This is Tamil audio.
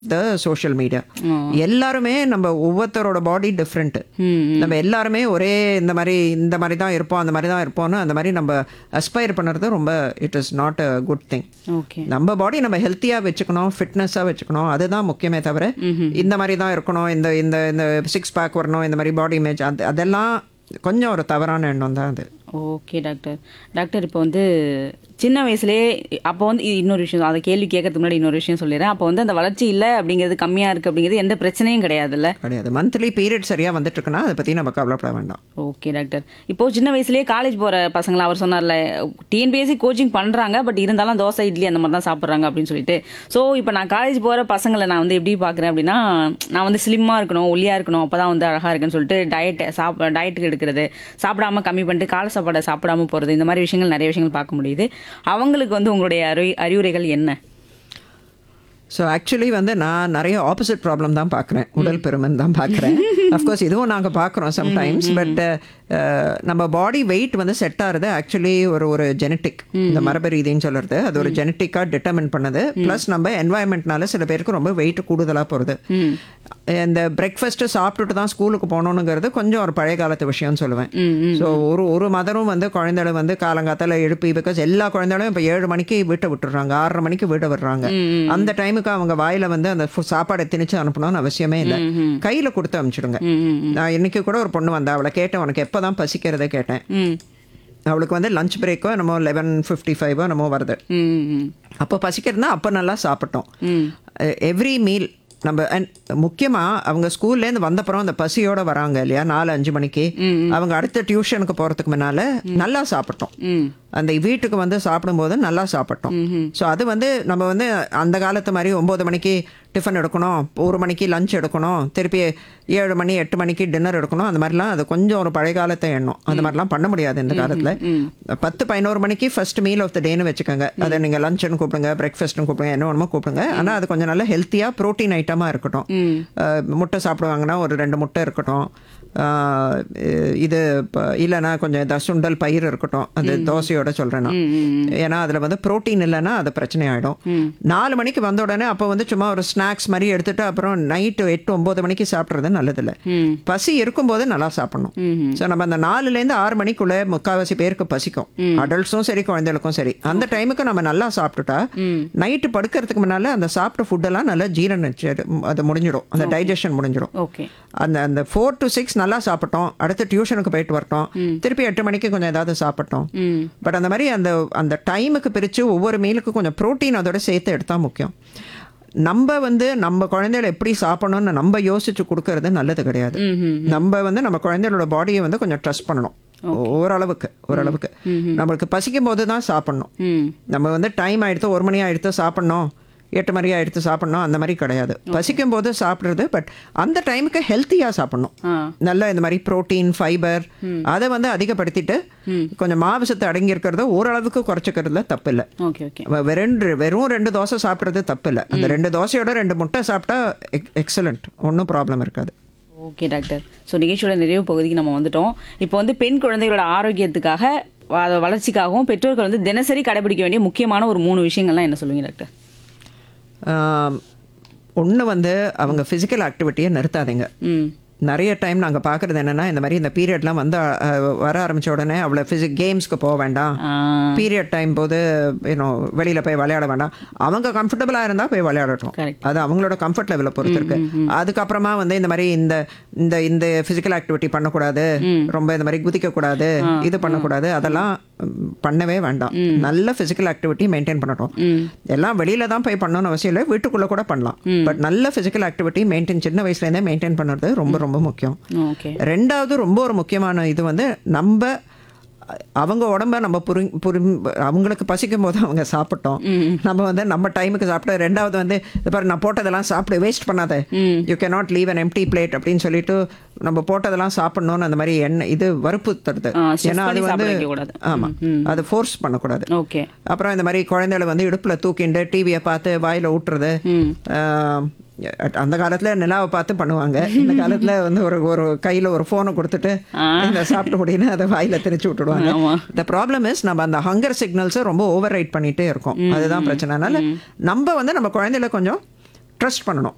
த சோஷியல் மீடியா எல்லாருமே நம்ம ஒவ்வொருத்தரோட பாடி டிஃப்ரெண்ட் நம்ம எல்லாருமே ஒரே இந்த மாதிரி இந்த மாதிரி தான் இருப்போம் அந்த மாதிரி தான் இருப்போம்னு அந்த மாதிரி நம்ம அஸ்பயர் பண்ணுறது ரொம்ப it is not a good thing okay நம்ம பாடி நம்ம ஹெல்த்தியாக வச்சுக்கணும் ஃபிட்னஸாக வச்சுக்கணும் அதுதான் முக்கியமே தவிர இந்த மாதிரி தான் இருக்கணும் இந்த இந்த இந்த சிக்ஸ் பேக் வரணும் இந்த மாதிரி பாடி இமேஜ் அது அதெல்லாம் கொஞ்சம் ஒரு தவறான எண்ணம் தான் அது ஓகே டாக்டர் டாக்டர் இப்போ வந்து சின்ன வயசுலேயே அப்போ வந்து இது இன்னொரு விஷயம் அதை கேள்வி கேட்கறதுக்கு முன்னாடி இன்னொரு விஷயம் சொல்லிடுறேன் அப்போ வந்து அந்த வளர்ச்சி இல்லை அப்படிங்கிறது கம்மியாக இருக்குது அப்படிங்கிறது எந்த பிரச்சனையும் கிடையாதுல்ல கிடையாது மந்த்லி பீரியட் சரியாக வந்துட்டு இருக்குன்னா அதை பற்றி நம்ம கவலைப்பட வேண்டாம் ஓகே டாக்டர் இப்போ சின்ன வயசுலேயே காலேஜ் போகிற பசங்களா அவர் சொன்னார்ல டிஎன்பிஎஸ்சி கோச்சிங் பண்ணுறாங்க பட் இருந்தாலும் தோசை இட்லி அந்த மாதிரி தான் சாப்பிட்றாங்க அப்படின்னு சொல்லிட்டு ஸோ இப்போ நான் காலேஜ் போகிற பசங்களை நான் வந்து எப்படி பார்க்குறேன் அப்படின்னா நான் வந்து ஸ்லிம்மாக இருக்கணும் ஒல்லியாக இருக்கணும் அப்போ தான் வந்து அழகாக இருக்குன்னு சொல்லிட்டு டயட் சாப் டயட்டுக்கு எடுக்கிறது சாப்பிடாம கம்மி பண்ணிட்டு காலை சாப்பாடை சாப்பிடாம போகிறது இந்த மாதிரி விஷயங்கள் நிறைய விஷயங்கள் பார்க்க முடியுது அவங்களுக்கு வந்து உங்களுடைய அறி அறிவுரைகள் என்ன ஸோ ஆக்சுவலி வந்து நான் நிறைய ஆப்போசிட் ப்ராப்ளம் தான் பார்க்குறேன் உடல் பெருமன் தான் பார்க்குறேன் அஃப்கோர்ஸ் இதுவும் நாங்கள் பார்க்குறோம் சம்டைம்ஸ் பட் நம்ம பாடி வெயிட் வந்து செட் ஆகிறது ஆக்சுவலி ஒரு ஒரு ஜெனட்டிக் இந்த மரபு ரீதின்னு சொல்கிறது அது ஒரு ஜெனட்டிக்காக டிட்டர்மின் பண்ணது ப்ளஸ் நம்ம என்வாயன்மெண்ட்னால சில பேருக்கு ரொம்ப வெயிட் கூடுதலாக போகிறது இந்த பிரேக்ஃபாஸ்ட்டு சாப்பிட்டுட்டு தான் ஸ்கூலுக்கு போகணுங்கிறது கொஞ்சம் ஒரு பழைய காலத்து விஷயம்னு சொல்லுவேன் ஸோ ஒரு ஒரு மதரும் வந்து குழந்தைகளை வந்து காலங்காத்தால எழுப்பி பிகாஸ் எல்லா குழந்தைகளும் இப்போ ஏழு மணிக்கு வீட்டை விட்டுடுறாங்க ஆறரை மணிக்கு வீட்டை விடுறாங்க அந்த டைமுக்கு அவங்க வாயில வந்து அந்த ஃபு- சாப்பாடை திணிச்சு அனுப்பணும்னு அவசியமே இல்லை கையில கொடுத்து அனுப்பிச்சிடுங்க நான் இன்னைக்கு கூட ஒரு பொண்ணு வந்தா அவளை கேட்டேன் உனக்கு எப்பதான் பசிக்கிறத கேட்டேன் ம் அவளுக்கு வந்து லஞ்ச் பிரேக்கோ நம்ம லெவன் ஃபிஃப்டி ஃபைவோ நம்ம வருது ம் ம் அப்போ பசிக்கிறதுனா அப்போ நல்லா சாப்பிட்டோம் எவ்ரி மீல் நம்ம and முக்கியமா அவங்க ஸ்கூல்லேருந்து வந்தப்புறம் அந்த பசியோட வராங்க இல்லையா நாலு அஞ்சு மணிக்கு அவங்க அடுத்த டியூஷனுக்கு போகிறதுக்கு முன்னால நல்லா சாப்பிட்டோம் ம் அந்த வீட்டுக்கு வந்து சாப்பிடும்போது நல்லா சாப்பிட்டோம் ஸோ அது வந்து நம்ம வந்து அந்த காலத்து மாதிரி ஒம்பது மணிக்கு டிஃபன் எடுக்கணும் ஒரு மணிக்கு லஞ்ச் எடுக்கணும் திருப்பி ஏழு மணி எட்டு மணிக்கு டின்னர் எடுக்கணும் அந்த மாதிரிலாம் அது கொஞ்சம் ஒரு பழைய காலத்தை எண்ணம் அந்த மாதிரிலாம் பண்ண முடியாது இந்த காலத்தில் பத்து பதினோரு மணிக்கு ஃபர்ஸ்ட் மீல் ஆஃப் த டேன்னு வச்சுக்கோங்க அதை நீங்கள் லஞ்சுன்னு கூப்பிடுங்க பிரேக்ஃபாஸ்ட்னு கூப்பிடுங்க என்ன வேணுமோ கூப்பிடுங்க ஆனால் அது கொஞ்சம் நல்ல ஹெல்த்தியாக ப்ரோட்டீன் ஐட்டமாக இருக்கட்டும் அஹ், முட்டை சாப்பிடுவாங்கன்னா ஒரு ரெண்டு முட்டை இருக்கட்டும் ஆஹ் இது இப்போ இல்லைன்னா கொஞ்சம் இந்த சுண்டல் பயிர் இருக்கட்டும் அந்த தோசையோட சொல்கிறேன் நான் ஏன்னா அதில் வந்து புரோட்டீன் இல்லைன்னா அது பிரச்சனை ஆகிடும் நாலு மணிக்கு வந்த உடனே அப்போ வந்து சும்மா ஒரு ஸ்நாக்ஸ் மாதிரி எடுத்துட்டு அப்புறம் நைட்டு எட்டு ஒம்பது மணிக்கு சாப்பிட்றது நல்லதில்லை பசி இருக்கும்போது நல்லா சாப்பிடணும் ஸோ நம்ம அந்த நாலுலேருந்து ஆறு மணிக்குள்ளே முக்கால்வாசி பேருக்கு பசிக்கும் அடல்ட்ஸும் சரி குழந்தைகளுக்கும் சரி அந்த டைமுக்கு நம்ம நல்லா சாப்பிட்டுட்டா நைட்டு படுக்கிறதுக்கு முன்னால் அந்த சாப்பிட்ட ஃபுட்டெல்லாம் நல்லா ஜீரணம் அது முடிஞ்சிடும் அந்த டைஜஷன் முடிஞ்சிடும் ஓகே அந்த அந்த ஃபோர் டு சிக்ஸ் நல்லா சாப்பிட்டோம் அடுத்து டியூஷனுக்கு போயிட்டு வரட்டும் திருப்பி எட்டு மணிக்கு கொஞ்சம் ஏதாவது சாப்பிட்டோம் ம் பட் அந்த மாதிரி அந்த அந்த டைமுக்கு பிரித்து ஒவ்வொரு மீலுக்கும் கொஞ்சம் ப்ரோட்டீன் அதோட சேர்த்து எடுத்தால் முக்கியம் நம்ம வந்து நம்ம குழந்தைகளை எப்படி சாப்பிடணும்னு நம்ம யோசிச்சு கொடுக்கறது நல்லது கிடையாது நம்ம வந்து நம்ம குழந்தைகளோட பாடியை வந்து கொஞ்சம் ட்ரஸ்ட் பண்ணணும் ஓரளவுக்கு ஓரளவுக்கு நம்மளுக்கு பசிக்கும் போது தான் சாப்பிடணும் ம் நம்ம வந்து டைம் ஆயிடுத்து ஒரு மணி ஆயிடுத்து சாப்பிடணும் எட்டு மணி ஆயிடுத்து சாப்பிடணும் அந்த மாதிரி கிடையாது பசிக்கும் போது சாப்பிட்றது பட் அந்த டைமுக்கு ஹெல்த்தியாக சாப்பிடணும் ஆ நல்ல இந்த மாதிரி புரோட்டீன் ஃபைபர் அதை வந்து அதிகப்படுத்திட்டு கொஞ்சம் மாவுசத்து அடங்கி இருக்கிறத ஓரளவுக்கு குறைச்சிக்கிறதுல தப்பு இல்லை ஓகே ஓகே வெறும் வெறும் ரெண்டு தோசை சாப்பிட்றது தப்பு இல்லை அந்த ரெண்டு தோசையோட ரெண்டு முட்டை சாப்பிட்டா எக்ஸலண்ட் ஒன்றும் ப்ராப்ளம் இருக்காது ஓகே டாக்டர் ஸோ நிகழ்ச்சியோட நிறைவு பகுதிக்கு நம்ம வந்துட்டோம் இப்போ வந்து பெண் குழந்தைகளோட ஆரோக்கியத்துக்காக வ- வளர்ச்சிக்காகவும் பெற்றோர்கள் வந்து தினசரி கடைபிடிக்க வேண்டிய முக்கியமான ஒரு மூணு விஷயங்கள்லாம் என்ன சொல்லுவீங்க டாக்டர் ஒன்று வந்து அவங்க ஃபிசிக்கல் ஆக்டிவிட்டியை நிறுத்தாதீங்க ம் நிறைய டைம் நாங்கள் பார்க்குறது என்னென்னா இந்த மாதிரி இந்த பீரியட்லாம் வந்து அஹ், வர ஆரம்பிச்ச உடனே அவ்வளோ ஃபிசிக் கேம்ஸ்க்கு போக வேண்டாம் ஆ பீரியட் டைம் போது யூனோ வெளியில் போய் விளையாட வேண்டாம் அவங்க கம்ஃபர்டபுளாக இருந்தால் போய் விளையாடட்டும் Correct. அது அவங்களோட கம்ஃபர்ட் லெவலை பொறுத்து இருக்கு அதுக்கப்புறமா வந்து இந்த மாதிரி இந்த இந்த இந்த ஃபிசிக்கல் ஆக்டிவிட்டி பண்ணக்கூடாது ரொம்ப இந்த மாதிரி குதிக்கக்கூடாது இது பண்ணக்கூடாது அதெல்லாம் ம், பண்ணவே வேண்டாம் நல்ல ஃபிசிக்கல் ஆக்டிவிட்டி மெயின்டைன் பண்ணட்டும் எல்லாம் வெளியில தான் போய் பண்ணணும்னு அவசியம் இல்லை வீட்டுக்குள்ளே கூட பண்ணலாம் பட் நல்ல ஃபிசிக்கல் ஆக்டிவிட்டி மெயின்டைன் சின்ன வயசுலேருந்தே மெயின்டைன் பண்ணுறது ரொம்ப ரொம்ப முக்கியம் ஓகே ரெண்டாவது ரொம்ப ஒரு முக்கியமான இது வந்து நம்ம அவங்க உடம்ப நம்ம புரி புரி அவங்களுக்கு பசிக்கும் போது அவங்க சாப்பிட்டோம் நம்ம வந்து நம்ம டைமுக்கு சாப்பிட்ட ரெண்டாவது வந்து இது பாரு நான் போட்டதெல்லாம் சாப்பிடு வேஸ்ட் பண்ணாத you cannot leave an empty plate அப்படின்னு சொல்லிட்டு நம்ம போட்டதெல்லாம் சாப்பிடணும்னு அந்த மாதிரி எண்ணெய் இது வறுப்பு தருது ஆ, stress ஏன்னா அது பண்ணி வந்து சாப்பிட வைக்கக்கூடாது. ஆமா அது ஃபோர்ஸ் பண்ணக்கூடாது ஓகே அப்புறம் இந்த மாதிரி குழந்தைகளை வந்து இடுப்புல தூக்கிண்டு டிவியை பார்த்து வாயில ஊட்டுறது ஆஹ், அந்த காலத்துல நிலாவை பார்த்து பண்ணுவாங்க இந்த காலத்துல வந்து ஒரு ஒரு கையில ஒரு போனை கொடுத்துட்டு இந்த சாப்பிட்டு முடியுன்னு அதை வாயில திணிச்சு விட்டுடுவாங்க ஆமா. இந்த ப்ராப்ளம் இஸ் நம்ம அந்த ஹங்கர் சிக்னல்ஸை ரொம்ப ஓவர் ரைட் பண்ணிட்டே இருக்கோம் அதுதான் பிரச்சனை அதனால நம்ம வந்து நம்ம குழந்தைகளை கொஞ்சம் ட்ரஸ்ட் பண்ணணும்